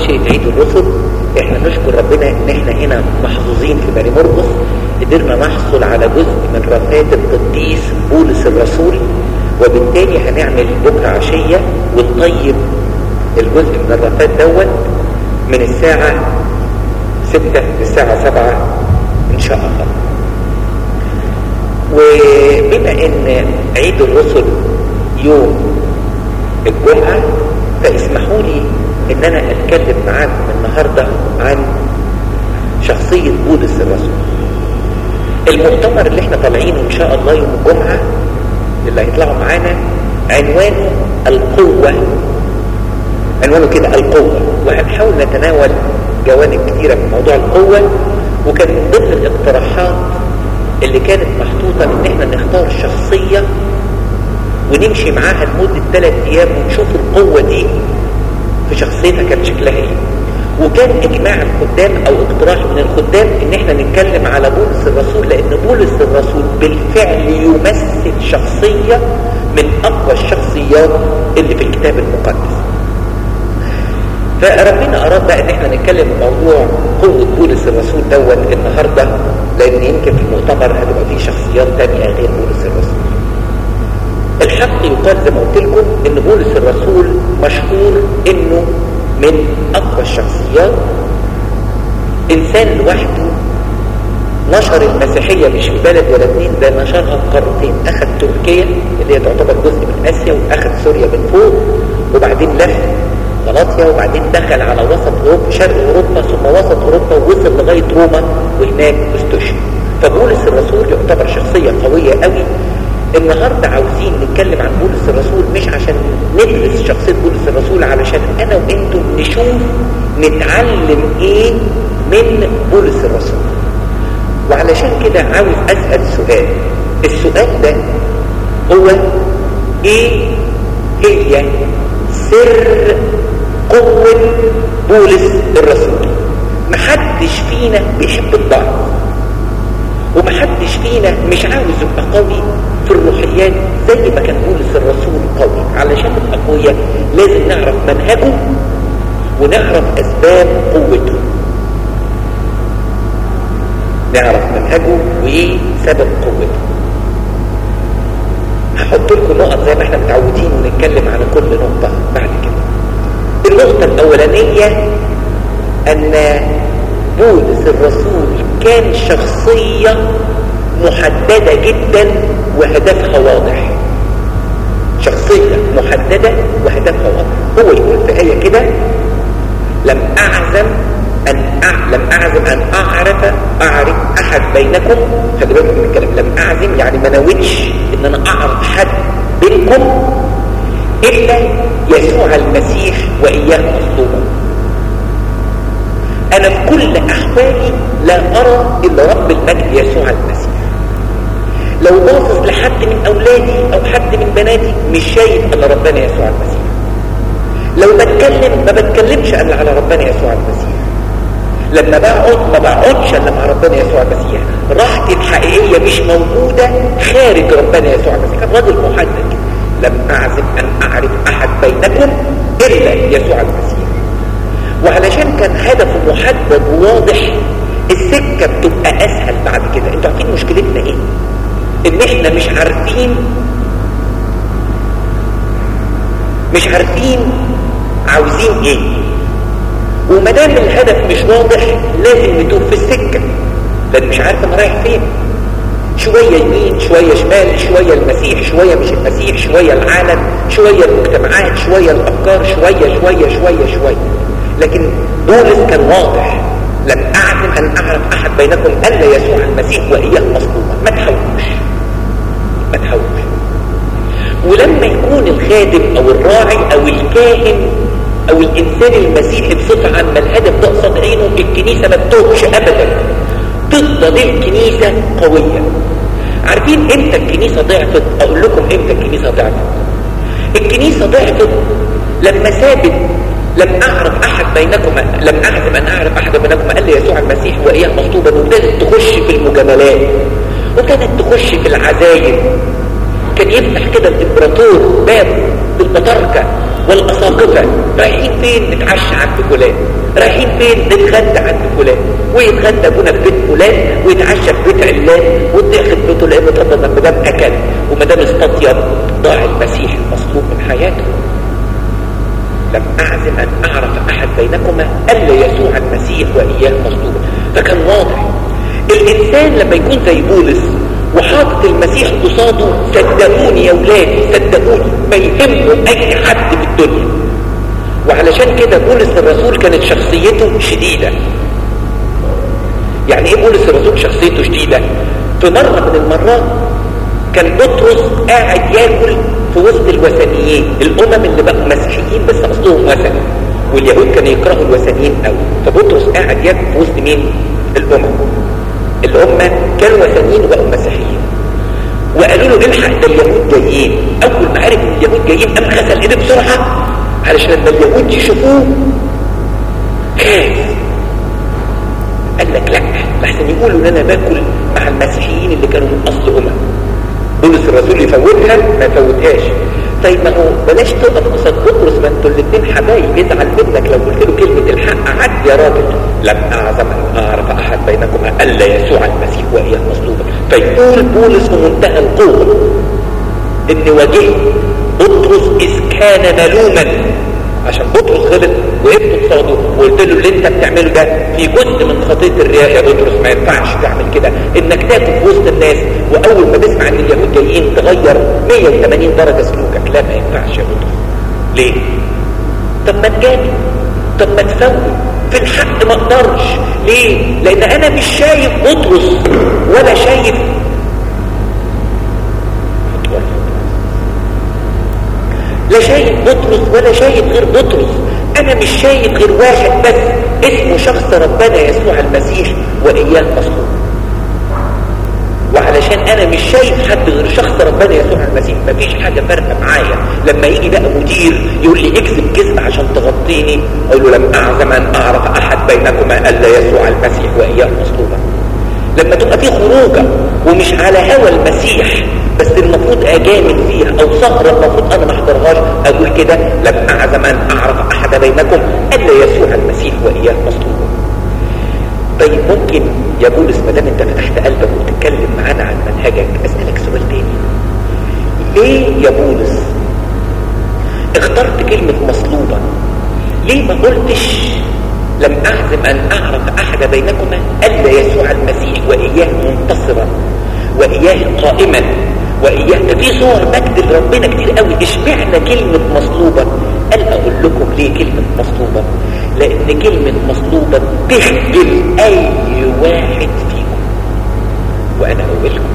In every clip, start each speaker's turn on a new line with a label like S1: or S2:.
S1: شيء عيد الرسل احنا نشكر ربنا ان احنا هنا محظوظين في بني مرقس قدرنا نحصل على جزء من رفات القديس بولس الرسول وبالتالي هنعمل بكرة عشية ونطيب الجزء من الرفات دوت من الساعة ستة للساعة سبعة ان شاء الله وبما ان عيد الرسل يوم الجمعة فاسمحوا لي ان انا اتكلم معاكم النهاردة عن شخصية بولس الرسول المؤتمر اللي احنا طالعينه ان شاء الله يوم الجمعة اللي هيطلعوا معانا عنوانه القوة عنوانه كده القوة وهنحاول نتناول جوانب كثيرة من موضوع القوة وكان من ضمن الاقتراحات اللي كانت محطوطة ان احنا نختار شخصية ونمشي معاها لمدة ثلاث ايام ونشوف القوة دي في شخصيتها كان شكلها ايه وكان اجماع الخدام او اقتراح من الخدام ان احنا نتكلم على بولس الرسول لان بولس الرسول بالفعل يمثل شخصية من اقوى الشخصيات اللي في الكتاب المقدس فربنا اراد بقى ان احنا نتكلم موضوع قوة بولس الرسول دوت النهاردة لان يمكن في المؤتمر هتبقى فيه شخصيات تانية غير بولس الرسول الحق يقال زي ما قلت لكم ان بولس الرسول مشهور انه من اقوى الشخصيات انسان لوحده نشر المسيحية مش في بلد ولا اتنين ده نشرها في قارتين اخذ تركيا اللي هي تعتبر جزء من اسيا واخذ سوريا من فوق وبعدين لف غلاطيا وبعدين دخل على وسط اوروبا شرق اوروبا ثم وسط اوروبا ووصل لغاية روما وهناك استشهد فبولس الرسول يعتبر شخصية قوية قوي النهاردة عاوزين نتكلم عن بولس الرسول مش عشان ندرس شخصية بولس الرسول علشان انا وانتم نشوف نتعلم ايه من بولس الرسول وعلشان كده عاوز اسأل سؤال السؤال ده هو ايه هي سر قوة بولس الرسول محدش فينا بيحب الضعف ومحدش فينا مش عاوز يبقى قوي في الروحيات زي ما كان بولس الرسول قوي علشان نبقى قوية لازم نعرف منهجه ونعرف اسباب قوته نعرف منهجه وايه سبب قوته هحط لكم نقط زي ما احنا متعودين ونتكلم على كل نقطة بعد كده النقطة الأولانية أن بولس الرسول كان شخصية محددة جدا وهدفها واضح شخصية محددة وهدفها واضح هو يقول في آية كده لم أعزم أن أع... لم أعزم أن أعرف أعرف أحد بينكم خلي بالكم من الكلام لم أعزم يعني ما نويتش إن أنا أعرف حد بينكم إلا يسوع المسيح وإياه مصلوبا أنا في كل أحوالي لا أرى إلا رب المجد يسوع المسيح لو باصص لحد من أولادي أو حد من بناتي مش شايف إلا ربنا يسوع المسيح لو بتكلم ما بتكلمش إلا على ربنا يسوع المسيح لما بقعد ما بقعدش إلا مع ربنا يسوع المسيح راحتي الحقيقية مش موجودة خارج ربنا يسوع المسيح كان راجل محدد لم أعزم أن أعرف أحد بينكم إلا يسوع المسيح وعلشان كان هدفه محدد وواضح السكة بتبقى أسهل بعد كده انتوا عارفين مشكلتنا ايه ان احنا مش عارفين مش عارفين عاوزين ايه وما دام الهدف مش واضح لازم نتوه في السكة لان مش عارف انا رايح فين شوية يمين شوية شمال شوية المسيح شوية مش المسيح شوية العالم شوية المجتمعات شوية الأفكار شوية شوية شوية شوية لكن بولس كان واضح لم أعلم أن أعرف أحد بينكم ألا يسوع المسيح وإياه مصلوبا ما تحاولوش ما تحاولوش ولما يكون الخادم أو الراعي أو الكاهن أو الإنسان المسيحي بصفة عامة الهدف ده قصاد عينه الكنيسة ما تتوهش أبدا تفضل الكنيسة قوية عارفين امتى الكنيسة ضعفت اقول لكم امتى الكنيسة ضعفت الكنيسة ضعفت لما سابت لم اعرف احد بينكم لم اعزم ان اعرف احد بينكم الا يسوع المسيح واياه مصلوبا وابتدت تخش في المجاملات وابتدت تخش في العزايم كان يفتح كده الامبراطور باب بالبطاركه والأساقفة رايحين فين نتعشى عند فلان رايحين فين نتغدى عند فلان ويتغدى ابونا في بيت فلان ويتعشى في بيت علان وتاخد بيته لانه طب ما دام اكل وما دام استطيب ضاع المسيح المصلوب من حياته لم اعزم ان اعرف احد بينكما الا يسوع المسيح واياه مصلوبا فكان واضح الانسان لما يكون زي بولس وحاطط المسيح قصاده صدقوني يا ولادي صدقوني ما يهمه اي حد في الدنيا وعلشان كده بولس الرسول كانت شخصيته شديدة يعني ايه بولس الرسول شخصيته شديدة في مرة من المرات كان بطرس قاعد ياكل في وسط الوثنيين الامم اللي بقوا مسيحيين بس اصلهم وثني واليهود كانوا يكرهوا الوثنيين قوي فبطرس قاعد ياكل في وسط مين الامم اللي هم كانوا وثنيين وبقوا مسيحيين وقالوا له الحق ده اليهود جايين اول ما عرف ان اليهود جايين قام غسل ايديه بسرعه علشان لما اليهود يشوفوه خاف قال لك لا لحسن يقولوا ان انا باكل مع المسيحيين اللي كانوا من اصل امم بولس الرسول يفوتها ما يفوتهاش طيب ما هو بلاش تقف قصاد بطرس ما انتوا الاثنين حبايب يزعل منك لو قلت له كلمه الحق عد يا راجل لم اعزم ان اعرف احد بينكما الا يسوع المسيح واياه مصلوبا فيقول بولس بمنتهى القوه ان واجهت بطرس اذ كان ملوما عشان بطرس غلط وقفت قصاده وقلت له اللي انت بتعمله ده في جزء من خطيه الرياء يا بطرس ما ينفعش تعمل كده انك تاكل في وسط الناس واول ما تسمع ان اليهود جايين تغير 180 درجه سلوكك لا ما ينفعش يا بطرس ليه؟ طب ما تجامل طب ما تفوت في الحق ما اقدرش ليه؟ لان انا مش شايف بطرس ولا شايف لا شايف بطرس ولا شايف غير بطرس انا مش شايف غير واحد بس اسمه شخص ربنا يسوع المسيح واياه مصلوب وعلشان انا مش شايف حد غير شخص ربنا يسوع المسيح مفيش حاجه فارقه معايا لما يجي بقى مدير يقول لي اكذب كذب عشان تغطيني اقول له لم اعزم ان اعرف احد بينكما الا يسوع المسيح واياه مصلوبا لما تبقى في خروجه ومش على هوى المسيح بس المفروض اجامل فيها او سهرة المفروض انا ما احضرهاش اقول كده لم اعزم ان اعرف احد بينكم الا يسوع المسيح واياه مصلوبا طيب ممكن يا بولس ما دام انت فتحت قلبك وتتكلم معانا عن منهجك اسالك سؤال تاني ليه يا بولس اخترت كلمة مصلوبة ليه ما قلتش لم اعزم ان اعرف احد بينكما الا يسوع المسيح واياه منتصرا واياه قائما واياه ده في صور مجد لربنا كتير قوي اشمعنى كلمة مصلوبة قال اقول لكم ليه كلمة مصلوبة لان كلمة مصلوبة تخجل اي واحد فيكم وانا اقولكم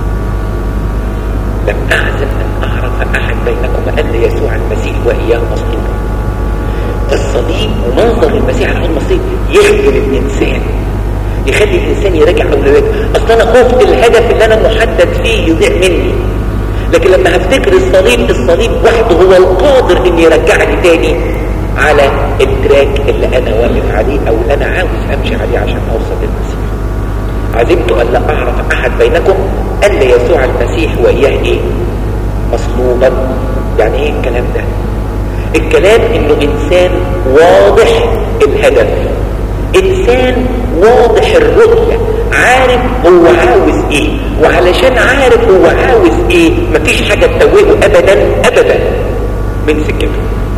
S1: لم اعزم ان اعرف احد بينكم الا يسوع المسيح واياه مصلوبا فالصليب ومنظر المسيح على المصليب يخجل الانسان يخلي الانسان يراجع اولوياته اصل انا خفت الهدف اللي انا محدد فيه يضيع مني لكن لما هفتكر الصليب الصليب وحده هو القادر ان يرجعني تاني على التراك اللي انا واقف عليه او اللي انا عاوز امشي عليه عشان اوصل للمسيح عزمت ان لا اعرف احد بينكم الا يسوع المسيح واياه ايه مصلوبا يعني ايه الكلام ده الكلام انه انسان واضح الهدف انسان واضح الرؤية عارف هو عاوز ايه وعلشان عارف هو عاوز ايه مفيش حاجة تتوهه ابدا ابدا من سكته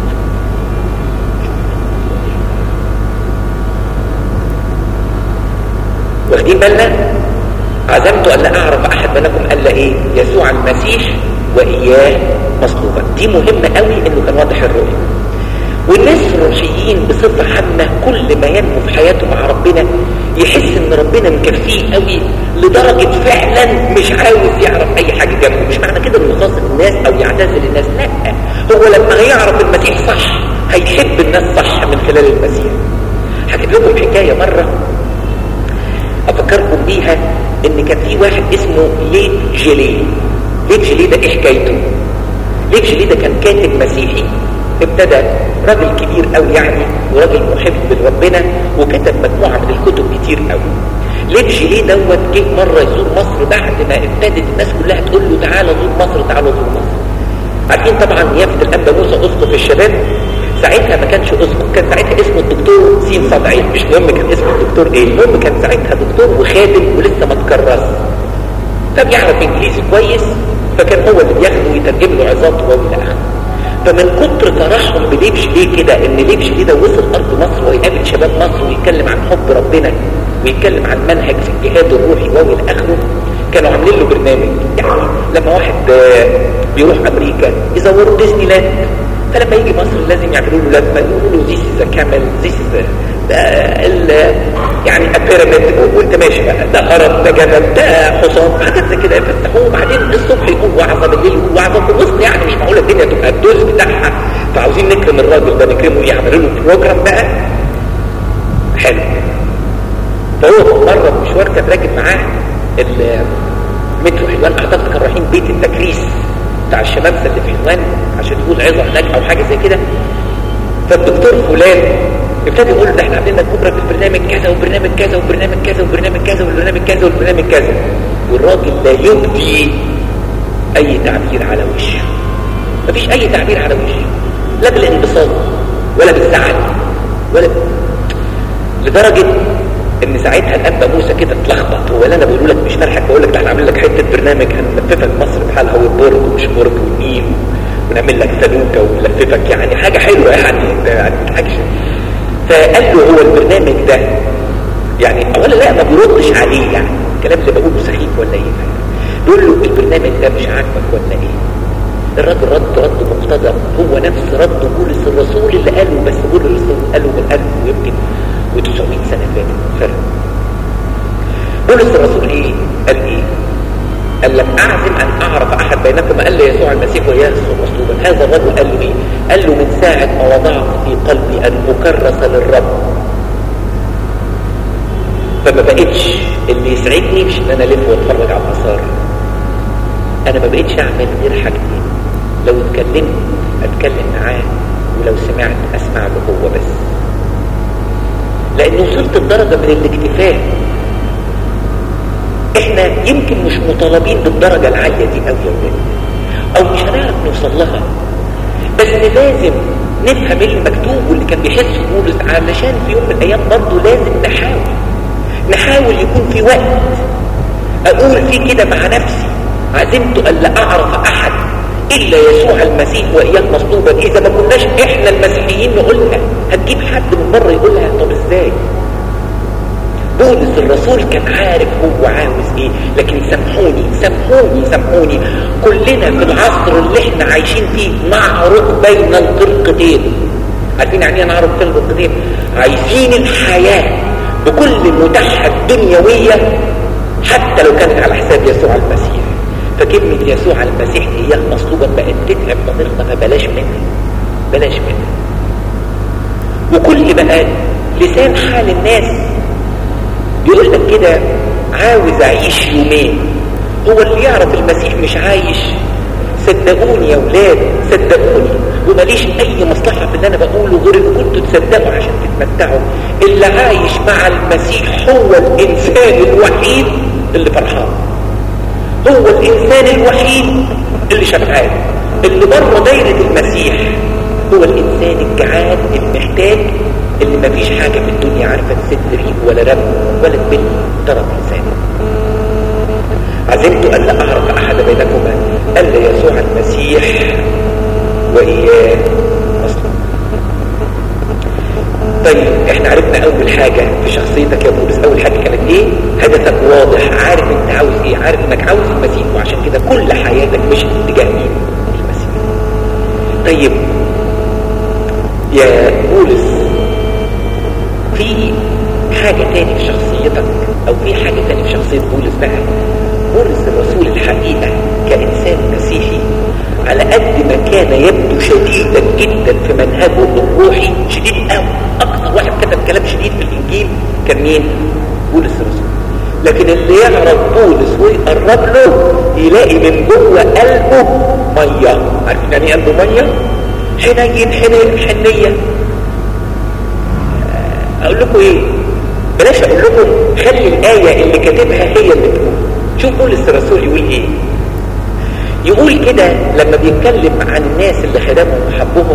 S1: واخدين بالنا عزمت ان لا اعرف احد منكم الا ايه يسوع المسيح واياه مصلوبا دي مهمة قوي انه كان واضح الرؤية والناس الروحيين بصفة عامة كل ما ينمو في حياته مع ربنا يحس ان ربنا مكفيه قوي لدرجة فعلا مش عاوز يعرف اي حاجة جنبه مش معنى كده انه يخاصم الناس او يعتزل الناس لا هو لما هيعرف المسيح صح هيحب الناس صح من خلال المسيح هجيب لكم حكاية مرة افكركم بيها ان كان في واحد اسمه ليت جيلي ليت جيلي ده ايه حكايته ليت جيلي ده كان كاتب مسيحي ابتدى راجل كبير قوي يعني وراجل محب لربنا وكتب مجموعة من الكتب كتير قوي ليت جيلي دوت جه مرة يزور مصر بعد ما ابتدت الناس كلها تقول له تعالى زور مصر تعالى زور مصر عارفين طبعا نيافة الأنبا موسى أسقف الشباب ساعتها ما كانش أسقف كان ساعتها اسمه الدكتور سين صدعين مش مهم كان اسمه الدكتور ايه المهم كان ساعتها دكتور وخادم ولسه ما تكرس فبيعرف انجليزي كويس فكان هو اللي بياخده ويترجم له عظات والى اخره فمن كتر فرحهم بليبش ليه كده ان ليبش كده وصل ارض مصر ويقابل شباب مصر ويتكلم عن حب ربنا ويتكلم عن منهج في الجهاد الروحي والى اخره كانوا عاملين له برنامج يعني لما واحد بيروح امريكا يزوروا ديزني لاند فلما يجي مصر لازم يعملوا له لفه يقولوا له ذيس از كامل ذيس از يعني ابيراميد وانت ماشي بقى ده هرم ده جبل ده حصان حاجات زي كده يفتحوه وبعدين الصبح يقول وعظه بالليل يقول وعظه في الوسط يعني مش معقوله الدنيا تبقى الدوز بتاعها فعاوزين نكرم الراجل ده نكرمه يعملوا له بروجرام بقى حلو فهو مره مشوار كان راكب معاه المترو حلوان اعتقد كانوا رايحين بيت التكريس بتاع الشمامسه اللي في حلوان عشان يقول عظه هناك او حاجه زي كده فالدكتور فلان ابتدى يقول ده احنا عاملين لك بكره في البرنامج كذا وبرنامج كذا وبرنامج كذا وبرنامج كذا وبرنامج كذا وبرنامج كذا والراجل لا يبدي اي تعبير على وشه مفيش اي تعبير على وشه لا بالانبساط ولا بالزعل ولا ب... لدرجه ان ساعتها الانبا موسى كده اتلخبط هو اللي انا بقول لك مش مرحك بقول لك ده احنا عاملين لك حته برنامج هنلففك مصر بحالها والبرج ومش برج والنيل ونعمل لك فلوكه ونلففك يعني حاجه حلوه يعني يعني حاجه فقال له هو البرنامج ده يعني اولا لا ما بيردش عليه يعني الكلام اللي بقوله سخيف ولا ايه بيقول له البرنامج ده مش عاجبك ولا ايه الراجل رد رد مقتضب هو نفس رد بولس الرسول اللي قاله بس بولس الرسول قاله من 1000 ويمكن و900 سنه فاتت فرق بولس الرسول ايه قال ايه قال لم اعزم ان اعرف احد بينكم قال لي يسوع المسيح ويسوع مصلوبا هذا الرجل قال له ايه قال له من ساعه ما وضعت في قلبي ان اكرس للرب فما بقتش اللي يسعدني مش ان انا الف واتفرج على الاثار انا ما بقتش اعمل غير حاجتين لو اتكلمت اتكلم معاه ولو سمعت اسمع له هو بس لان وصلت لدرجه من الاكتفاء احنا يمكن مش مطالبين بالدرجه العاليه دي قوي يا ولاد او مش هنعرف نوصل لها بس لازم نفهم اللي مكتوب واللي كان بيحس بولس علشان في يوم من الايام برضه لازم نحاول نحاول يكون في وقت اقول فيه كده مع نفسي عزمت ان لا اعرف احد الا يسوع المسيح واياه مصلوبا اذا ما كناش احنا المسيحيين نقولها هتجيب حد من بره يقولها طب ازاي بولس الرسول كان عارف هو عاوز ايه لكن سامحوني سامحوني سامحوني كلنا في العصر اللي احنا عايشين فيه نعرض بين القرقتين عارفين يعني ايه نعرض بين القرقتين عايزين الحياة بكل متاحها الدنيوية حتى لو كانت على حساب يسوع المسيح فكلمة يسوع المسيح اياه مصلوبا بقت تتعب ضميرنا فبلاش منها بلاش منها وكل بقى لسان حال الناس يقول لك كده عاوز اعيش يومين هو اللي يعرف المسيح مش عايش صدقوني يا ولاد صدقوني وماليش اي مصلحة في اللي انا بقوله غير ان كنتوا تصدقوا عشان تتمتعوا اللي عايش مع المسيح هو الانسان الوحيد اللي فرحان هو الانسان الوحيد اللي شبعان اللي بره دايرة المسيح هو الانسان الجعان المحتاج اللي ما فيش حاجة في الدنيا عارفة تسد ريق ولا رب ولا تبل طرف لسانه عزمت أن لا أعرف أحد بينكما ألا يسوع المسيح وإياه أصلا طيب احنا عرفنا أول حاجة في شخصيتك يا بولس أول حاجة كانت إيه هدفك واضح عارف أنت عاوز إيه عارف أنك عاوز المسيح وعشان كده كل حياتك مش اتجاه مين المسيح طيب يا بولس في حاجة تاني في شخصيتك او في حاجة تاني في شخصية بولس بقى بولس الرسول الحقيقة كإنسان مسيحي على قد ما كان يبدو شديدا جدا في منهجه الروحي شديد قوي اكثر واحد كتب كلام شديد في الانجيل كان مين بولس الرسول لكن اللي يعرف بولس ويقرب له يلاقي من جوه قلبه ميه عارفين يعني ايه قلبه ميه حنين حنين حنيه اقول لكم ايه بلاش اقول لكم خلي الايه اللي كاتبها هي اللي تقول شوف بولس الرسول يقول ايه يقول كده لما بيتكلم عن الناس اللي خدمهم وحبهم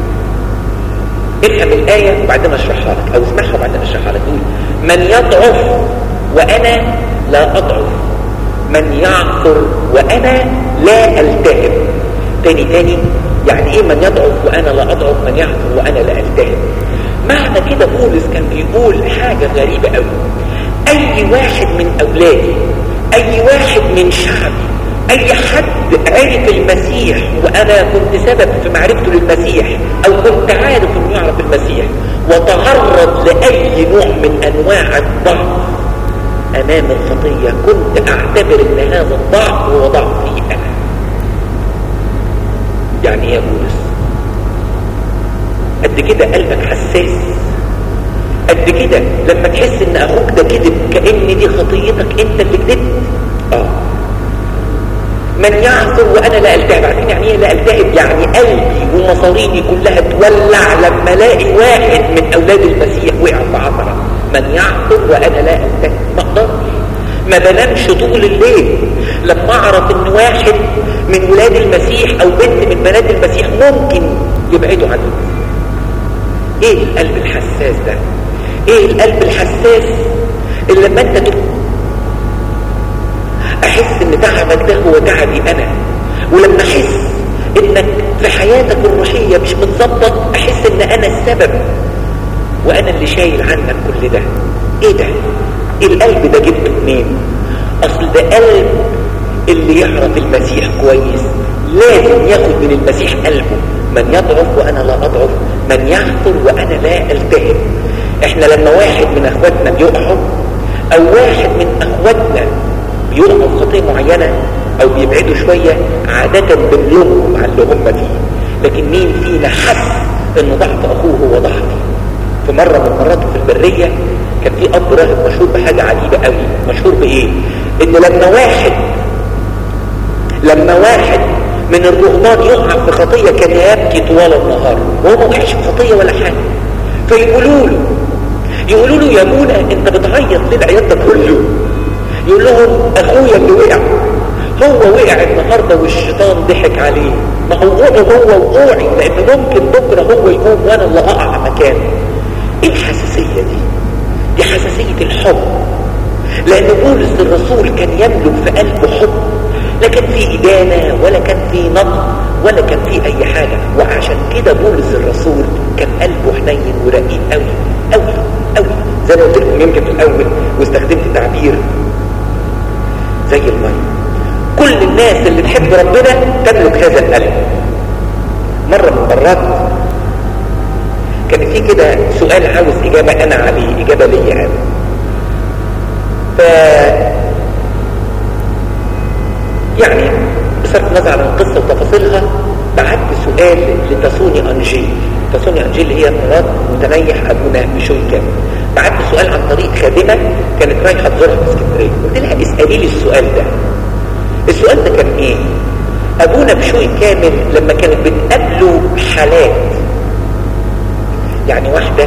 S1: افهم الآية وبعدين اشرحها لك او اسمعها وبعدين اشرحها لك يقول من يضعف وانا لا اضعف من يعثر وانا لا التهم تاني تاني يعني ايه من يضعف وانا لا اضعف من يعثر وانا لا التهم معنى كده بولس كان بيقول حاجة غريبة قوي اي واحد من اولادي اي واحد من شعبي اي حد عرف المسيح وانا كنت سبب في معرفته للمسيح او كنت عارف انه يعرف المسيح وتعرض لاي نوع من انواع الضعف امام الخطية كنت اعتبر ان هذا الضعف هو ضعف فيه انا يعني ايه يا بولس قد كده قلبك حساس قد كده لما تحس ان اخوك ده كذب كأن دي خطيتك انت اللي كذبت اه من يعثر وانا لا التهب عارفين يعني ايه لا التهب يعني قلبي ومصاريني كلها تولع لما الاقي واحد من اولاد المسيح وقع في عثره من يعثر وانا لا التهب ما اقدرش ما بنامش طول الليل لما اعرف ان واحد من ولاد المسيح او بنت من بنات المسيح ممكن يبعدوا عن المسيح ايه القلب الحساس ده ايه القلب الحساس اللي لما انت تبقى احس ان تعبك ده هو تعبي انا ولما احس انك في حياتك الروحية مش متظبط احس ان انا السبب وانا اللي شايل عنك كل ده ايه ده ايه القلب ده جبته منين اصل ده قلب اللي يعرف المسيح كويس لازم ياخد من المسيح قلبه من يضعف وانا لا اضعف من يعثر وانا لا التهب احنا لما واحد من اخواتنا بيقعوا او واحد من اخواتنا بيقعوا في خطيه معينه او بيبعدوا شويه عاده بنلومهم على اللي هم فيه لكن مين فينا حس ان ضعف اخوه هو ضعفي في مره من المرات في البريه كان في اب راهب مشهور بحاجه عجيبه قوي مشهور بايه انه لما واحد لما واحد من الرهبان يقع في خطيه كان يبكي طوال النهار وهو ما وقعش في خطيه ولا حاجه فيقولوا له يقولوا له يا ابونا انت بتعيط ليه العياط ده كله يقول لهم اخويا اللي وقع هو وقع النهارده والشيطان ضحك عليه ما هو وقع هو وقوعي لان ممكن بكره هو يقوم وانا اللي اقع مكانه ايه الحساسيه دي دي حساسيه الحب لان بولس الرسول كان يملك في قلبه حب لا كان في إدانة ولا كان في نقد ولا كان في أي حاجة وعشان كده بولس الرسول كان قلبه حنين ورقيق قوي قوي قوي زي ما قلت لكم يمكن في الأول واستخدمت تعبير زي المية كل الناس اللي تحب ربنا تملك هذا القلب مرة من مرات كان في كده سؤال عاوز إجابة أنا عليه إجابة ليا أنا ف يعني بصرف النظر عن القصة وتفاصيلها بعت سؤال لتاسوني أنجيل تاسوني أنجيل هي مرات متنيح أبونا بشوي كامل بعت سؤال عن طريق خادمة كانت رايحة تزورها في اسكندرية قلت لها اسألي لي السؤال ده السؤال ده كان ايه أبونا بشوي كامل لما كانت بتقابله حالات يعني واحدة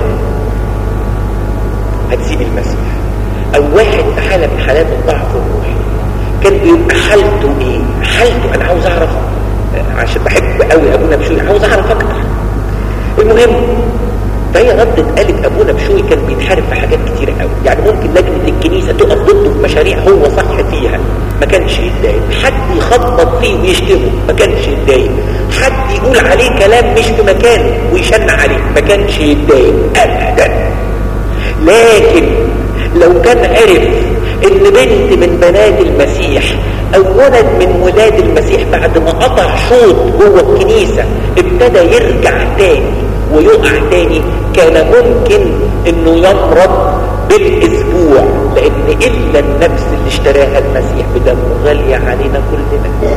S1: هتسيب المسيح أو واحد في حالة من حالات الضعف الروحي كان بيبقى حالته ايه حالته انا عاوز اعرف عشان بحب قوي ابونا بشوي عاوز اعرف اكتر المهم فهي ردت قالت ابونا بشوي كان بيتحارب في حاجات كتيرة قوي يعني ممكن لجنة الكنيسة تقف ضده في مشاريع هو صح فيها ما كانش يتضايق حد يخبط فيه ويشتمه ما كانش يتضايق حد يقول عليه كلام مش في مكانه ويشنع عليه ما كانش يتضايق ابدا لكن لو كان عرف ان بنت من بنات المسيح او ولد من ولاد المسيح بعد ما قطع شوط جوه الكنيسة ابتدى يرجع تاني ويقع تاني كان ممكن انه يمرض بالاسبوع لان الا النفس اللي اشتراها المسيح بدمه غالية علينا كلنا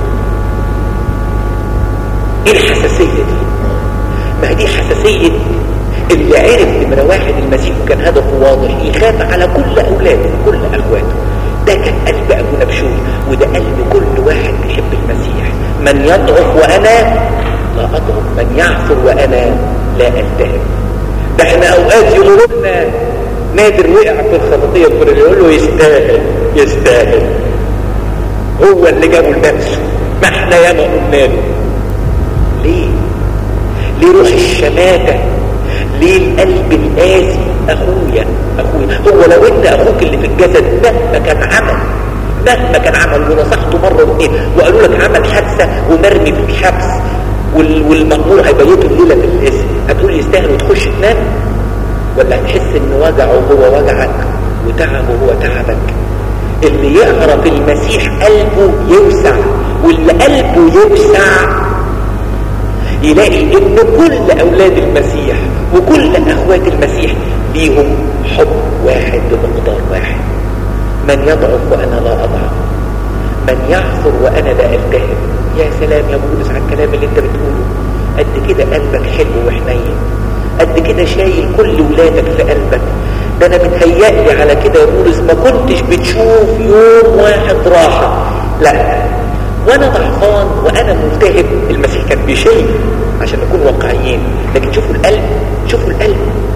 S1: ايه الحساسية دي ما دي حساسية اللي عرف نمرة واحد المسيح وكان هدفه واضح يخاف على كل أولاده كل أخواته ده كان قلب أبونا بشوي وده قلب كل واحد بيحب المسيح من يضعف وأنا لا أضعف من يعثر وأنا لا ألتهم ده احنا أوقات يقولوا لنا نادر وقع في الخطية الفلانية يقول له يستاهل يستاهل هو اللي جابه لنفسه ما احنا ياما قلنا له ليه ليه روح الشماتة ليه القلب القاسي اخويا اخويا هو لو انت اخوك اللي في الجسد مهما كان عمل مهما كان عمل ونصحته مرة واثنين وقالوا لك عمل حادثة ومرمي في الحبس والمأمور هيبيته الليلة في الاسم هتقول يستاهل وتخش تنام ولا هتحس ان وجعه هو وجعك وتعبه هو تعبك اللي يعرف المسيح قلبه يوسع واللي قلبه يوسع يلاقي ان كل اولاد المسيح وكل اخوات المسيح ليهم حب واحد بمقدار واحد من يضعف وانا لا اضعف من يعثر وانا لا التهب يا سلام يا بولس على الكلام اللي انت بتقوله قد كده قلبك حلو وحنين قد كده شايل كل ولادك في قلبك ده انا بتهيألي على كده يا بولس ما كنتش بتشوف يوم واحد راحة لا وانا ضعفان وانا ملتهب المسيح كان بيشيل عشان نكون واقعيين لكن شوفوا القلب شوفوا القلب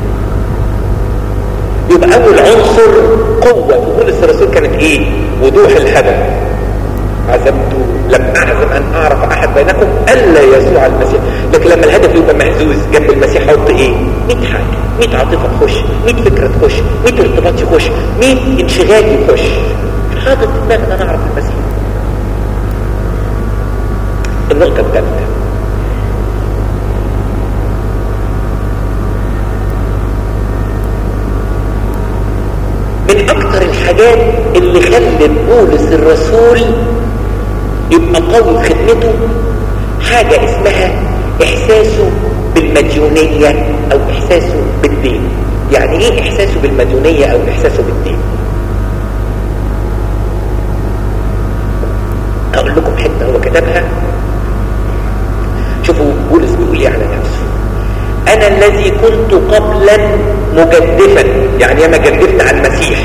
S1: يبقى اول عنصر قوة في بولس الرسول كانت ايه وضوح الهدف عزمت لم اعزم ان اعرف احد بينكم الا يسوع المسيح لكن لما الهدف يبقى مهزوز جنب المسيح حط ايه 100 حاجه 100 عاطفه تخش 100 فكره تخش 100 ارتباط يخش 100 انشغال يخش حاطط في دماغي ان انا اعرف المسيح النقطه الثالثه من اكتر الحاجات اللي خلت بولس الرسول يبقى قوي في خدمته حاجة اسمها احساسه بالمديونية او احساسه بالدين يعني ايه احساسه بالمديونية او احساسه بالدين اقول لكم حتة هو كتبها شوفوا بولس بيقول ايه على نفسه انا الذي كنت قبلا مجدفا يعني انا جدفت على المسيح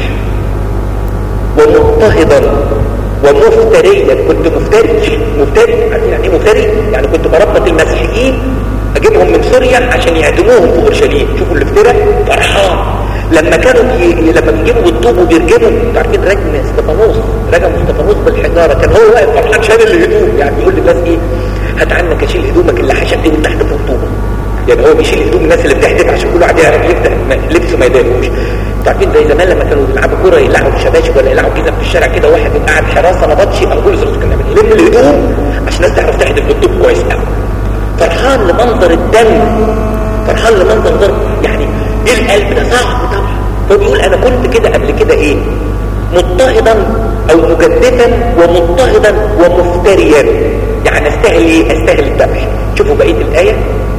S1: ومضطهدا ومفتريا كنت مفتري مفتري عارفين يعني ايه مفتري يعني كنت بربط المسيحيين اجيبهم من سوريا عشان يهدموهم في اورشليم شوفوا الافتراء فرحان لما كانوا بي... لما بيجيبوا بالطوب وبيرجموا انتوا عارفين رجم استفانوس رجم استفانوس بالحجاره كان هو واقف فرحان شايل الهدوم يعني بيقول للناس ايه هات عنك اشيل هدومك اللي حشدت من تحت فوق الطوبه يعني هو بيشيل هدوم الناس اللي بتحدف عشان كل واحد يعرف يفتح لبسه ما يضايقوش انتوا عارفين زي زمان لما كانوا بيلعبوا كوره يلعبوا شباشب ولا يلعبوا جزم في الشارع كده واحد يبقى قاعد حراسه ما بطش او بولس الرسول كان يعمل يلم الهدوم عشان الناس تعرف تحدف بالطوب كويس قوي فرحان لمنظر الدم فرحان لمنظر ضرب يعني ايه القلب ده صعب طبعا هو بيقول انا كنت كده قبل كده ايه مضطهدا او مجددا ومضطهدا ومفتريا يعني استاهل ايه استاهل الذبح شوفوا بقيه الايه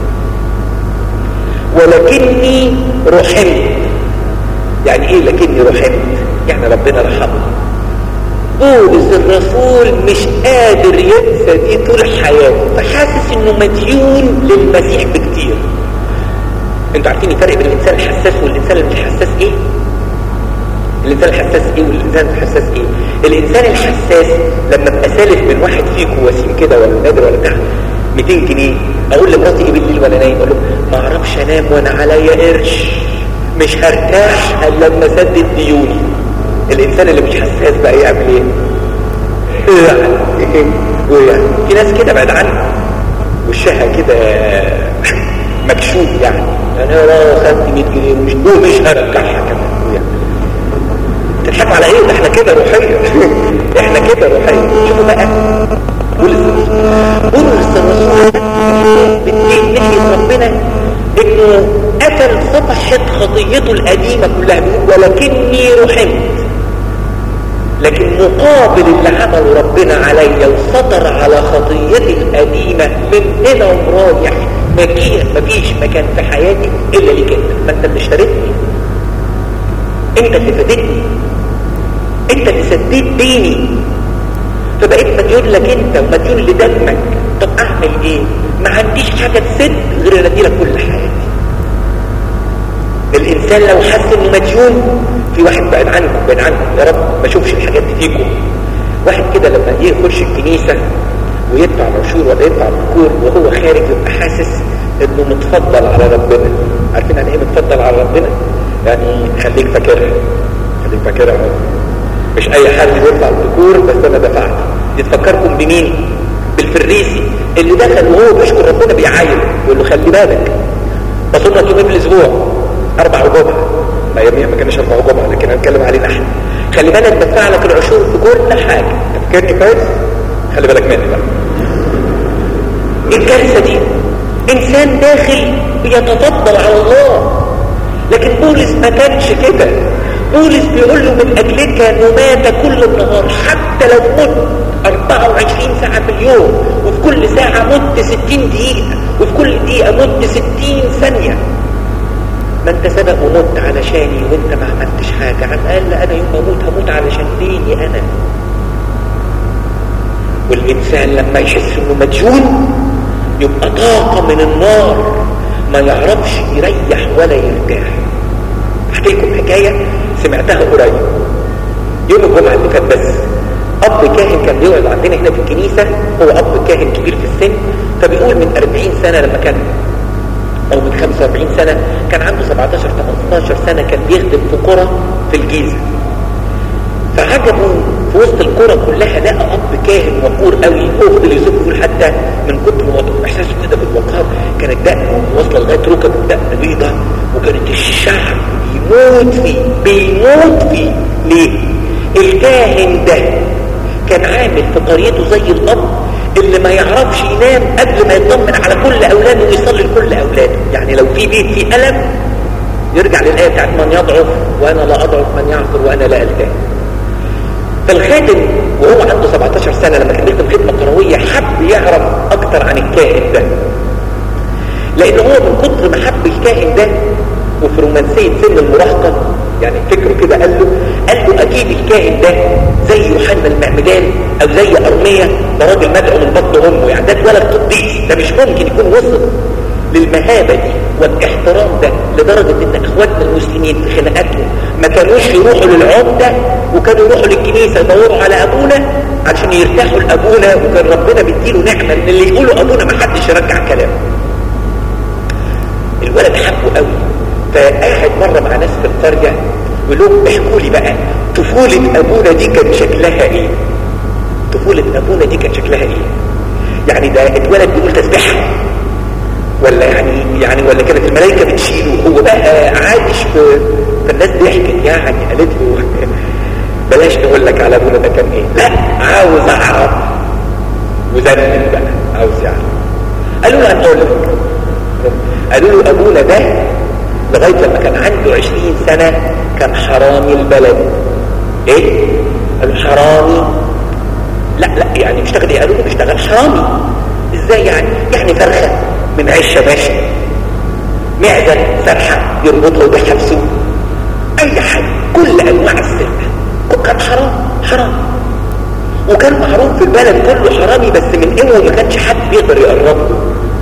S1: ولكني رحمت يعني ايه لكني رحمت يعني ربنا رحمه بولس الرسول مش قادر ينسى دي طول حياته فحاسس انه مديون للمسيح بكتير انتوا عارفين الفرق بين الانسان الحساس والانسان اللي مش حساس ايه الانسان الحساس ايه والانسان الحساس ايه الانسان الحساس لما ابقى سالف من واحد فيكم وسيم كده ولا نادر ولا بتاع 200 جنيه اقول لمراتي ايه بالليل وانا نايم اقول له ما اعرفش انام وانا عليا قرش مش هرتاح الا لما اسدد ديوني الانسان اللي مش حساس بقى يعمل ايه يعني في ناس كده بعد عنه وشها كده مكشوف يعني يعني انا خدت 100 جنيه ومش ومش هرجعها كمان يعني تضحكوا على ايه ده احنا كده روحيه احنا كده روحيه شوفوا بقى بولس بولس الرسول بالدين ناحيه ربنا انه قتل صفحه خطيته القديمه كلها ولكني رحمت لكن مقابل اللي عمله ربنا عليا وسطر على خطيتي القديمه من هنا ورايح مفيش مكان في حياتي الا ليك انت ما انت اللي اشتريتني انت اللي فادتني انت اللي سديت ديني فبقيت مديون لك انت ومديون لدمك طب اعمل ايه ما عنديش حاجة تسد غير ان اديلك كل حياتي الانسان لو حس انه مديون في واحد بعد عنكم بعد عنكم يا رب ما اشوفش الحاجات دي فيكم واحد كده لما يخش الكنيسة ويدفع مشهور ولا يدفع بكور وهو خارج يبقى حاسس انه متفضل على ربنا عارفين يعني ايه متفضل على ربنا يعني خليك فاكرها خليك فاكرها مش اي حد يدفع الذكور بس انا دفعت دي تفكركم بمين بالفريسي اللي دخل وهو بيشكر ربنا بيعاين يقول له خلي بالك بصوم لك يومين في الاسبوع اربع وجمعه ما يوميا ما كانش اربع وجمعه لكن هنتكلم علينا احنا خلي بالك بدفع لك العشور في كل حاجه تفكرني كويس خلي بالك مني بقى الكارثه دي انسان داخل بيتفضل على الله لكن بولس ما كانش كده بولس بيقول له من اجلك نمات كل النهار حتى لو مت 24 ساعة في اليوم وفي كل ساعة مت 60 دقيقة وفي كل دقيقة مت 60 ثانية ما انت سبق ومت علشاني وانت ما عملتش حاجة على الاقل انا يوم ما اموت هموت علشان ديني انا والانسان لما يحس انه مديون يبقى طاقة من النار ما يعرفش يريح ولا يرتاح احكي لكم حكاية سمعتها قريب يوم الجمعة اللي فات بس اب كاهن كان بيقعد عندنا هنا في الكنيسة هو اب كاهن كبير في السن فبيقول من 40 سنة لما كان او من 45 سنة كان عنده 17 18 سنة كان بيخدم في قرى في الجيزة فعجبه في وسط القرى كلها لقى اب كاهن وقور قوي هو فضل يوسف يقول حتى من كتر احساسه كده بالوقار كانت دقنه واصله لغايه ركب الدقن بيضه وكانت الشعب بيموت فيه بيموت فيه ليه؟ الكاهن ده كان عامل في قريته زي الاب اللي ما يعرفش ينام قبل ما يطمن على كل اولاده ويصلي لكل اولاده يعني لو في بيت فيه الم يرجع للايه بتاعت من يضعف وانا لا اضعف من يعثر وانا لا التام فالخادم وهو عنده 17 سنة لما كان بيخدم خدمة قروية حب يعرف أكتر عن الكاهن ده لأن هو من كتر ما حب الكاهن ده وفي رومانسية سن المراهقة يعني فكره كده قال له قال له أكيد الكاهن ده زي يوحنا المعمدان أو زي أرمية ده راجل مدعو من بطن أمه يعني ده اتولد قديس ده مش ممكن يكون وصل للمهابة دي والاحترام ده لدرجة ان اخواتنا المسلمين في خناقاتهم ما كانوش يروحوا للعمدة وكانوا يروحوا للكنيسة يدوروا على ابونا عشان يرتاحوا لابونا وكان ربنا بيديله نعمة ان اللي يقولوا ابونا ما حدش يرجع كلامه الولد حبه قوي فقاعد مرة مع ناس في القرية يقول لهم احكوا لي بقى طفولة ابونا دي كان شكلها ايه طفولة ابونا دي كان شكلها ايه يعني ده اتولد بيقول تسبيحة ولا يعني يعني ولا كانت الملائكه بتشيله هو بقى عايش في فالناس ضحكت يعني قالت له بلاش نقول لك على ابونا ده كان ايه لا عاوز اعرف وزنن بقى عاوز يعرف قالوا له هنقول لك قالوا له ابونا ده لغايه لما كان عنده 20 سنه كان حرامي البلد ايه قالوا حرامي لا لا يعني بيشتغل ايه قالوا له بيشتغل حرامي ازاي يعني يعني فرخه من عشة باشا معدن فرحة يربطها ويبيعها في سوق اي حاجة كل انواع السلعة وكان حرام حرام وكان معروف في البلد كله حرامي بس من امه ما كانش حد بيقدر يقرب له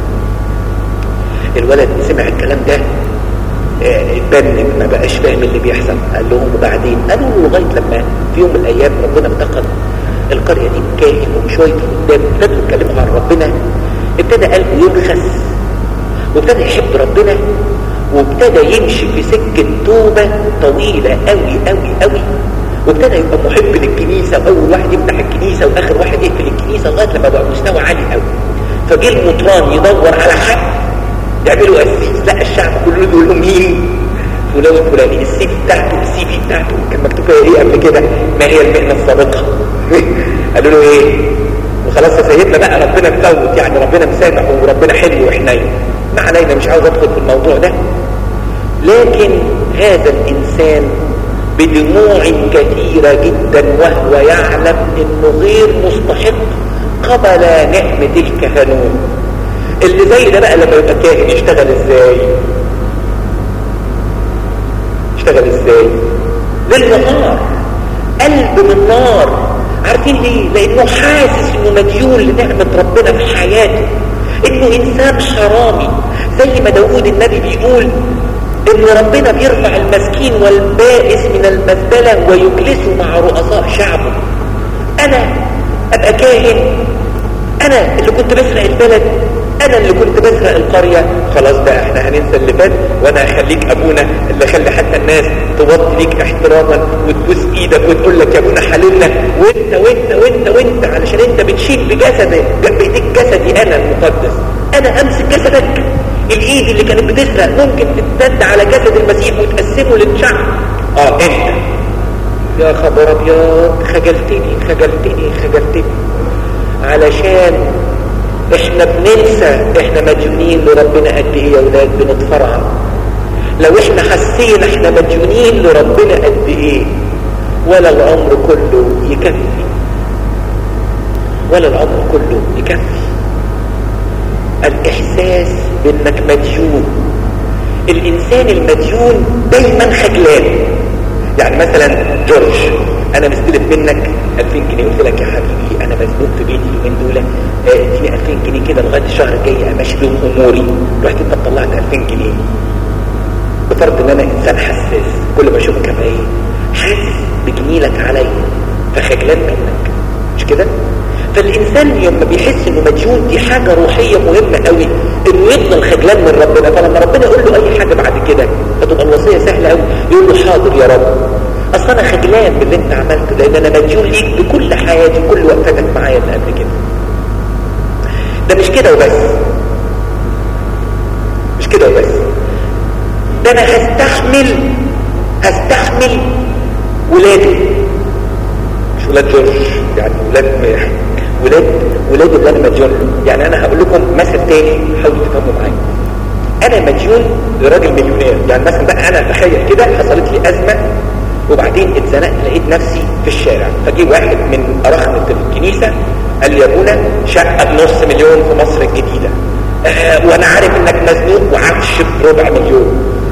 S1: الولد سمع الكلام ده اتبنك ما بقاش فاهم اللي بيحصل قال لهم وبعدين قالوا له لغايه لما في يوم من الايام ربنا انتقل القريه دي بكاهن وبشويه خدام ابتدوا يتكلموا عن ربنا ابتدى قلبه يبخس وابتدى يحب ربنا وابتدى يمشي في سكة توبة طويلة قوي قوي قوي وابتدى يبقى محب للكنيسة واول واحد يفتح الكنيسة واخر واحد يقفل الكنيسة لغاية لما بقى مستوى عالي قوي فجه المطران يدور على حد يعملوا قسيس لا الشعب كله يقول له مين فلان الفلاني السي في بتاعته السي في بتاعته كان مكتوب فيها ايه قبل كده ما هي المهنة السابقة قالوا له ايه وخلاص يا سيدنا بقى ربنا مفوت يعني ربنا مسامح وربنا حلو وحنين ما علينا مش عاوز ادخل في الموضوع ده لكن هذا الانسان بدموع كثيرة جدا وهو يعلم انه غير مستحق قبل نعمة الكهنوت اللي زي ده بقى لما يبقى كاهن يشتغل ازاي يشتغل ازاي للنهار قلب من نار عارفين ليه لانه حاسس انه مديون لنعمة ربنا في حياته انه انسان حرامي زي ما داود النبي بيقول ان ربنا بيرفع المسكين والبائس من المزبلة ويجلسه مع رؤساء شعبه انا ابقى كاهن انا اللي كنت بسرق البلد انا اللي كنت بسرق القرية خلاص بقى احنا هننسى اللي فات وانا هخليك ابونا اللي خلي حتى الناس توطي ليك احتراما وتبوس ايدك وتقول لك يا ابونا حللنا وانت وانت وانت وانت علشان انت بتشيل بجسدك بايديك جسدي انا المقدس انا امسك جسدك الايد اللي كانت بتسرق ممكن تتسد على جسد المسيح وتقسمه للشعب اه انت يا خبر ابيض خجلتني خجلتني خجلتني علشان احنا بننسى احنا مديونين لربنا قد ايه يا ولاد بنتفرع لو احنا حسينا احنا مديونين لربنا قد ايه ولا العمر كله يكفي ولا العمر كله يكفي الاحساس بانك مديون الانسان المديون دايما خجلان يعني مثلا جورج انا مستلف منك 2000 جنيه قلت لك يا حبيبي انا مزنوق في بيتي اليومين دول اديني 2000 جنيه كده لغايه الشهر الجاي امشي بيهم اموري رحت انت طلعت 2000 جنيه بفرض ان انا انسان حساس كل ما اشوفك ابقى ايه حاسس بجميلك عليا فخجلان منك مش كده فالإنسان لما بيحس إنه مديون دي حاجة روحية مهمة قوي إنه يفضل خجلان من ربنا فلما ربنا يقول له أي حاجة بعد كده فتبقى الوصية سهلة قوي يقول له حاضر يا رب أصل أنا خجلان باللي أنت عملته لأن أنا مديون ليك بكل حياتي وكل وقفتك معايا اللي قبل كده ده مش كده وبس مش كده وبس ده أنا هستحمل هستحمل ولاده مش ولاد جورج يعني ولاد ولاد ولاد اللي انا مديون يعني انا هقول لكم مثل تاني حاولوا تفهموا معايا انا مديون لراجل مليونير يعني مثلا بقى انا تخيل كده حصلت لي ازمه وبعدين اتزنقت لقيت نفسي في الشارع فجي واحد من اراخنه الكنيسه قال لي يا ابونا شقه بنص مليون في مصر الجديده آه وانا عارف انك مزنوق وعفش بربع مليون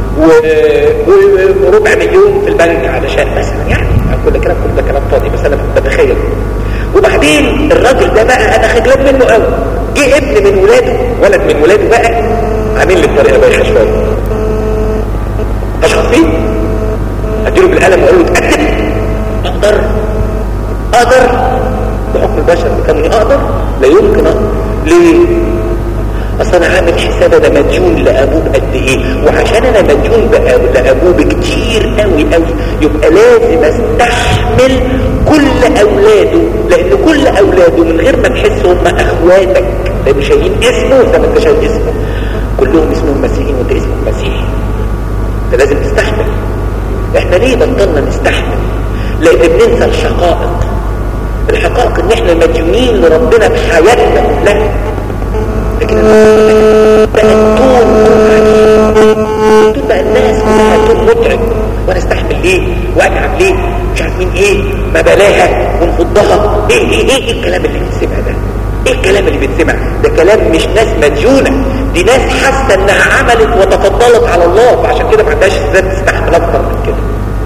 S1: وربع مليون في البنك علشان مثلا يعني كل كلام كل ده كلام فاضي بس انا بتخيل وبعدين الراجل ده بقى انا خجلان منه قوي جه ابن من ولاده ولد من ولاده بقى عامل لي بطريقه بايخه شويه اشخص فيه اديله بالقلم واقول له اتاكد اقدر اقدر بحكم البشر بكوني اقدر لا يمكن اقدر ليه اصل انا عامل حساب انا مديون لابوه قد ايه وعشان انا مديون لابوه بكتير قوي قوي يبقى لازم استحمل كل اولاده لان كل اولاده من غير ما تحس هم اخواتك لان شايلين اسمه زي ما انت شايل اسمه كلهم اسمهم مسيحيين وانت اسمك مسيحي انت لازم تستحمل احنا ليه بطلنا نستحمل لان بننسى الحقائق الحقائق ان احنا مديونين لربنا بحياتنا كلها لكن بقى الطول طول بقى الناس كلها طول متعب وانا استحمل ليه واتعب ليه مش عارف مين ايه ما بلاها ونفضها ايه ايه ايه, إيه الكلام اللي بيتسمع ده ايه الكلام اللي بيتسمع ده كلام مش ناس مديونة دي ناس حاسة انها عملت وتفضلت على الله فعشان كده ما عندهاش ازاي تستحمل اكتر من كده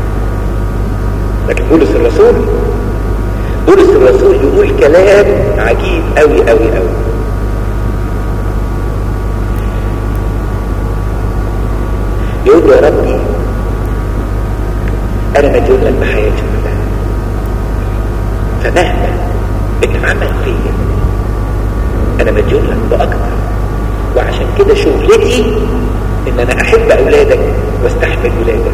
S1: لكن بولس الرسول بولس الرسول يقول كلام عجيب قوي قوي قوي يقول له يا ربي انا مديون لك بحياتي كلها فمهما اتعمل فيا انا مديون لك باكتر وعشان كده شغلتي ان انا احب اولادك واستحمل ولادك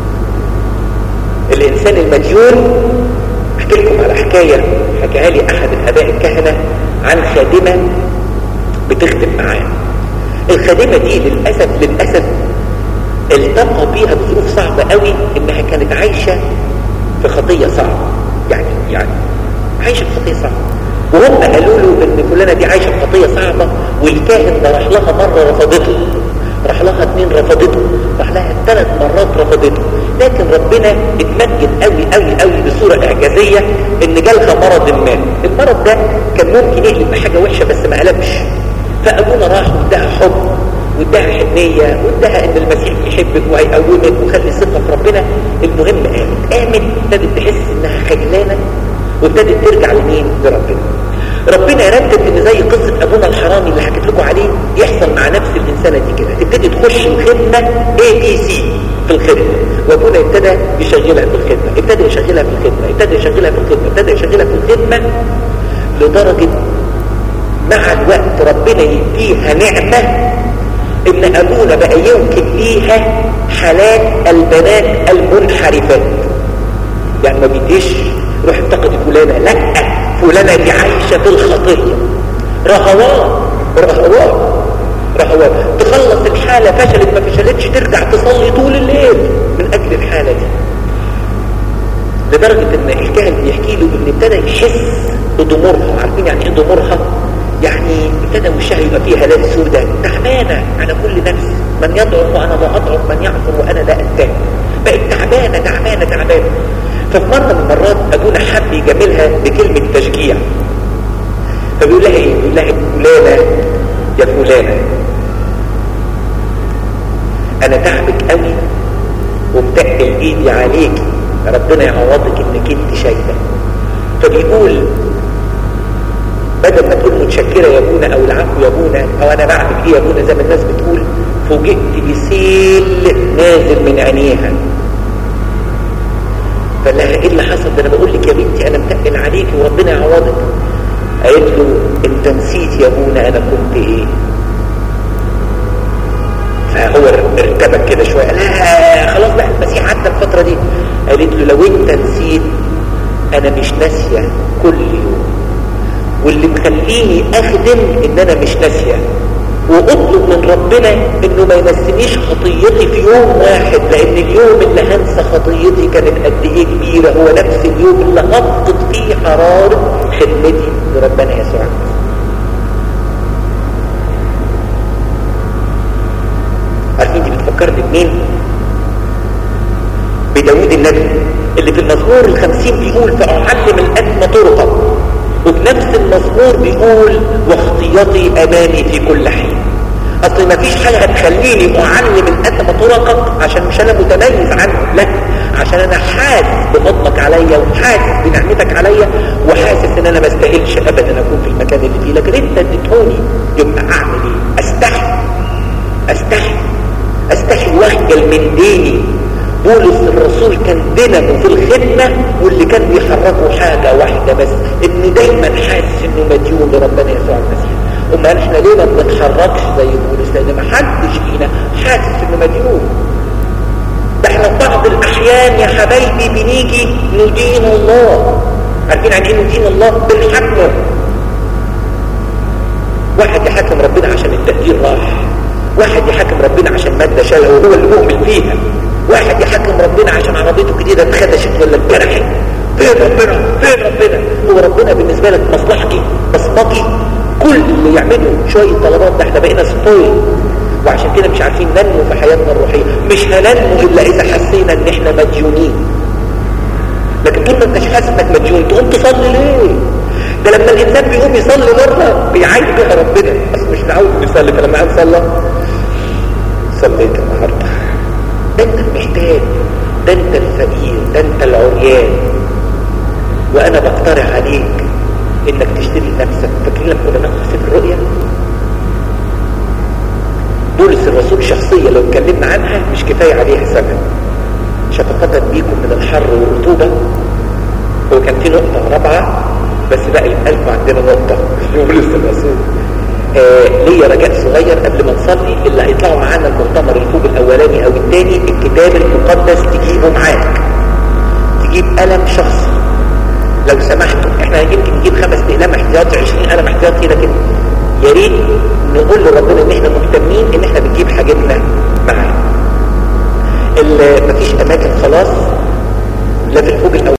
S1: الانسان المديون احكي لكم على حكاية حكاها لي احد الاباء الكهنة عن خادمة بتخدم معاه الخادمة دي للأسف للأسف التقى بيها بظروف صعبة قوي انها كانت عايشة في خطية صعبة يعني يعني عايشة في خطية صعبة وهم قالوا له ان فلانة دي عايشة في خطية صعبة والكاهن ده راح لها مرة رفضته راح لها اتنين رفضته راح لها ثلاث مرات رفضته لكن ربنا اتمجد قوي قوي قوي بصورة اعجازية ان جالها مرض ما المرض ده كان ممكن يقلب بحاجة وحشة بس ما قلبش فابونا راح واداها حب واداها حنية واداها ان المسيح يحبك وهيقومك وخلي ثقة في ربنا المهم قامت قامت ابتدت تحس انها خجلانة وابتدت ترجع لمين لربنا ربنا يرتب ان زي قصة ابونا الحرامي اللي حكيت لكم عليه يحصل مع نفس الانسانة دي كده تبتدي تخش الخدمة اي بي سي في الخدمة وابونا ابتدى يشغلها في الخدمة ابتدى يشغلها في الخدمة ابتدى يشغلها في الخدمة ابتدى يشغلها في الخدمة لدرجة مع الوقت ربنا يديها نعمة ان ابونا بقى يمكن ليها حالات البنات المنحرفات يعني ما بيديش روح انتقد فلانة لا فلانة دي عايشة في الخطية رهوان رهوان رهوان تخلص الحالة فشلت ما فشلتش ترجع تصلي طول الليل من اجل الحالة دي لدرجة ان الكاهن بيحكي له ان ابتدى يحس بضمورها عارفين يعني ايه ضمورها يعني ابتدى وشها يبقى فيه هلال سوداء تعبانة على كل نفس من يضعف وانا لا اضعف من يعفر وانا لا انتهي بقت تعبانة تعبانة تعبانة ففي مرة من المرات ابونا حب يجاملها بكلمة تشجيع فبيقول لها ايه بيقول لها فلانة يا فلانة انا تعبك قوي ومتقل ايدي عليكي ربنا يعوضك انك انت شايفه فبيقول بدل ما تقول متشكرة يا ابونا او العفو يا ابونا او انا بعمل ايه يا ابونا زي ما الناس بتقول فوجئت بسيل نازل من عينيها فقال لها ايه اللي حصل ده انا بقول لك يا بنتي انا متقل عليكي وربنا يعوضك قالت له انت نسيت يا ابونا انا كنت ايه فهو ارتبك كده شويه لا خلاص بقى المسيح عدى الفتره دي قالت له لو انت نسيت انا مش ناسيه كل يوم واللي مخليني اخدم ان انا مش ناسيه واطلب من ربنا انه ما ينسينيش خطيتي في يوم واحد لان اليوم اللي هنسى خطيتي كانت قد ايه كبيره هو نفس اليوم اللي هفقد فيه حراره خدمتي لربنا يسوع عارفين دي بتفكرني بمين بداود النبي اللي في المزمور الخمسين بيقول فأعلم الأثم طرقا وفي نفس المزمور بيقول واخطيتي أمامي في كل حين أصل ما فيش حاجة هتخليني أعلم الأثم طرقك عشان مش أنا متميز عنه لا عشان أنا حاسس بفضلك عليا وحاسس بنعمتك عليا وحاسس إن أنا ما استاهلش أبدا أكون في المكان اللي فيه لكن أنت اديتهوني يبقى أعمل إيه؟ أستحي أستحي أستحي واخجل من ديني بولس الرسول كان دينامو في الخدمة واللي كان بيحركه حاجة واحدة بس ان دايما حاسس انه مديون لربنا يسوع المسيح امال احنا ليه ما بنتحركش زي بولس لان ما حدش فينا حاسس انه مديون ده احنا في بعض الاحيان يا حبايبي بنيجي ندين الله عارفين عن ايه ندين الله بالحكم واحد يحكم ربنا عشان التقدير راح واحد يحكم ربنا عشان مادة شالها وهو اللي مؤمن فيها واحد يحكم ربنا عشان عربيته الجديدة اتخدشت ولا اتجرحت فين ربنا فين ربنا هو ربنا بالنسبة لك مصلحتي بصمتي كل اللي يعمله شوية طلبات ده احنا بقينا سبويل وعشان كده مش عارفين ننمو في حياتنا الروحية مش هننمو الا اذا حسينا ان احنا مديونين لكن طول ما انتش حاسس انك مديون تقوم تصلي ليه ده لما الانسان بيقوم يصلي مرة بيعيد بها ربنا بس مش متعود يصلي فلما قام صلى صليت النهارده ده انت المحتاج ده انت الفقير ده انت العريان وانا بقترح عليك انك تشتري لنفسك فاكرين لما كنا ناخد سفر الرؤيا بولس الرسول شخصية لو اتكلمنا عنها مش كفاية عليها ثمن شفقة بيكم من الحر والرطوبة هو كان في نقطة رابعة بس بقى يبقى لكم عندنا نقطة بولس الرسول آه ليا رجاء صغير قبل ما نصلي اللي هيطلعوا معانا المؤتمر الفوق الاولاني او الثاني الكتاب المقدس تجيبه معاك تجيب قلم شخصي لو سمحتوا احنا يمكن نجيب خمس اقلام احتياطي 20 قلم احتياطي لكن يا ريت نقول لربنا ان احنا مهتمين ان احنا بنجيب حاجتنا معانا مفيش اماكن خلاص لا في الفوق الاول